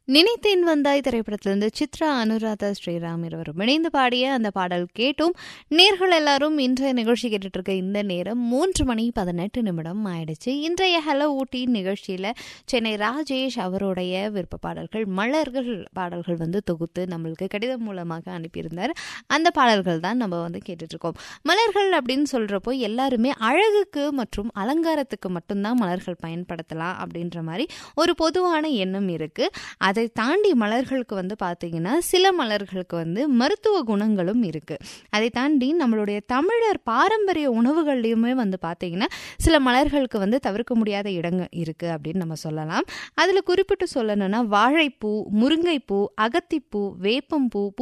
நினைத்தேன் வந்தாய் திரைப்படத்திலிருந்து சித்ரா அனுராதா ஸ்ரீராம் இருவரும் இணைந்து பாடிய அந்த பாடல் கேட்டும் நேர்கள் எல்லாரும் இன்றைய நிகழ்ச்சி கேட்டுட்டு இருக்க இந்த நேரம் மூன்று மணி பதினெட்டு நிமிடம் ஆயிடுச்சு இன்றைய ஹலோ ஊட்டி நிகழ்ச்சியில சென்னை ராஜேஷ் அவருடைய விருப்ப பாடல்கள் மலர்கள் பாடல்கள் வந்து தொகுத்து நம்மளுக்கு கடிதம் மூலமாக அனுப்பியிருந்தார் அந்த பாடல்கள் தான் நம்ம வந்து கேட்டுட்டு இருக்கோம் மலர்கள் அப்படின்னு சொல்றப்போ எல்லாருமே அழகுக்கு மற்றும் அலங்காரத்துக்கு மட்டும்தான் மலர்கள் பயன்படுத்தலாம் அப்படின்ற மாதிரி ஒரு பொதுவான எண்ணம் இருக்கு அதை தாண்டி மலர்களுக்கு வந்து பார்த்தீங்கன்னா சில மலர்களுக்கு வந்து மருத்துவ குணங்களும் இருக்கு அதை தாண்டி நம்மளுடைய தமிழர் பாரம்பரிய உணவுகள்லையுமே வந்து பார்த்தீங்கன்னா சில மலர்களுக்கு வந்து தவிர்க்க முடியாத இடங்கள் இருக்கு அப்படின்னு நம்ம சொல்லலாம் அதில் குறிப்பிட்டு சொல்லணும்னா வாழைப்பூ முருங்கைப்பூ அகத்திப்பூ வேப்பம்பூ